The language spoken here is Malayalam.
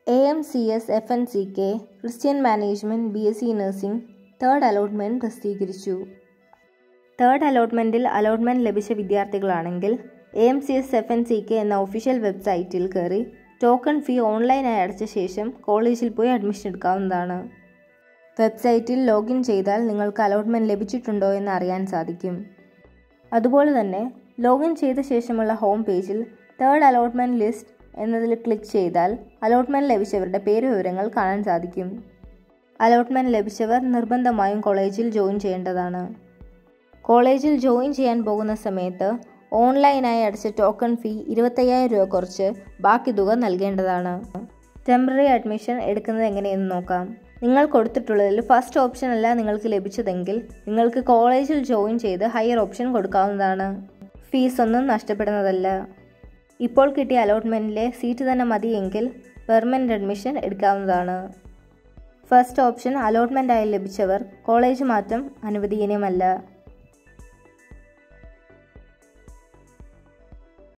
A M C S F N C K Christian management B S C nursing third allotment പ്രസിദ്ധീകരിച്ചു തേർഡ് അലോട്ട്മെൻറ്റിൽ അലോട്ട്മെൻറ്റ് ലഭിച്ച വിദ്യാർത്ഥികളാണെങ്കിൽ A M C S F N C K എന്ന ഒഫീഷ്യൽ വെബ്സൈറ്റിൽ കയറി ടോക്കൺ ഫീ ഓൺലൈനായി അടച്ച ശേഷം കോളേജിൽ പോയി അഡ്മിഷൻ എടുക്കാവുന്നതാണ് വെബ്സൈറ്റിൽ ലോഗിൻ ചെയ്താൽ നിങ്ങൾക്ക് അലോട്ട്മെൻറ്റ് ലഭിച്ചിട്ടുണ്ടോ എന്ന് അറിയാൻ സാധിക്കും അതുപോലെ തന്നെ ലോഗിൻ ചെയ്ത ശേഷമുള്ള ഹോം പേജിൽ തേർഡ് അലോട്ട്മെൻറ്റ് ലിസ്റ്റ് എന്നതിൽ ക്ലിക്ക് ചെയ്താൽ അലോട്ട്മെൻറ്റ് ലഭിച്ചവരുടെ പേര് വിവരങ്ങൾ കാണാൻ സാധിക്കും അലോട്ട്മെൻറ്റ് ലഭിച്ചവർ നിർബന്ധമായും കോളേജിൽ ജോയിൻ ചെയ്യേണ്ടതാണ് കോളേജിൽ ജോയിൻ ചെയ്യാൻ പോകുന്ന സമയത്ത് ഓൺലൈനായി അടച്ച ടോക്കൺ ഫീ ഇരുപത്തയ്യായിരം രൂപ കുറച്ച് ബാക്കി തുക നൽകേണ്ടതാണ് ടെമ്പററി അഡ്മിഷൻ എടുക്കുന്നത് എങ്ങനെയെന്ന് നോക്കാം നിങ്ങൾ കൊടുത്തിട്ടുള്ളതിൽ ഫസ്റ്റ് ഓപ്ഷൻ അല്ല നിങ്ങൾക്ക് ലഭിച്ചതെങ്കിൽ നിങ്ങൾക്ക് കോളേജിൽ ജോയിൻ ചെയ്ത് ഹയർ ഓപ്ഷൻ കൊടുക്കാവുന്നതാണ് ഫീസ് ഒന്നും നഷ്ടപ്പെടുന്നതല്ല ഇപ്പോൾ കിട്ടിയ അലോട്ട്മെൻറ്റിലെ സീറ്റ് തന്നെ മതിയെങ്കിൽ പെർമനൻ്റ് അഡ്മിഷൻ എടുക്കാവുന്നതാണ് ഫസ്റ്റ് ഓപ്ഷൻ അലോട്ട്മെൻറ്റായി ലഭിച്ചവർ കോളേജ് മാറ്റം അനുവദനീയമല്ല